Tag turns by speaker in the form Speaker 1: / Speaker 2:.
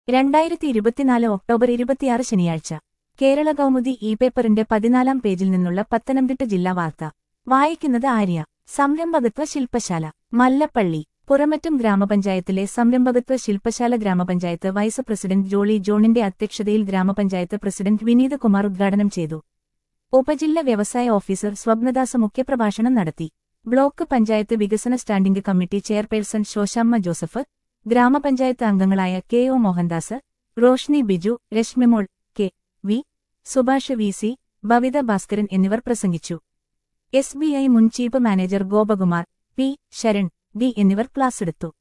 Speaker 1: രണ്ടായിരത്തി ഇരുപത്തിനാല് ഒക്ടോബർ ഇരുപത്തിയാറ് ശനിയാഴ്ച കേരള കൗമുദി ഇ പേപ്പറിന്റെ പതിനാലാം പേജിൽ നിന്നുള്ള പത്തനംതിട്ട ജില്ലാ വാർത്ത വായിക്കുന്നത് ആര്യ സംരംഭകത്വ ശില്പശാല മല്ലപ്പള്ളി പുറമറ്റും ഗ്രാമപഞ്ചായത്തിലെ സംരംഭകത്വ ശില്പശാല ഗ്രാമപഞ്ചായത്ത് വൈസ് പ്രസിഡന്റ് ജോളി ജോണിന്റെ അധ്യക്ഷതയിൽ ഗ്രാമപഞ്ചായത്ത് പ്രസിഡന്റ് വിനീത് കുമാർ ഉദ്ഘാടനം ചെയ്തു ഉപജില്ല വ്യവസായ ഓഫീസർ സ്വപ്നദാസ് മുഖ്യപ്രഭാഷണം നടത്തി ബ്ലോക്ക് പഞ്ചായത്ത് വികസന standing committee chairperson Sosamma Joseph gramapanchayat അംഗങ്ങളായ K O Mohandas Roshni Biju Reshmimol K V Subhash V C Bhavitha Bhaskaran എന്നിവർ പ്രസംഗിച്ചു എസ് ബി ഐ മുൻ chief manager Gopakumar P Sharan D എന്നിവർ ക്ലാസ്സെടുത്തു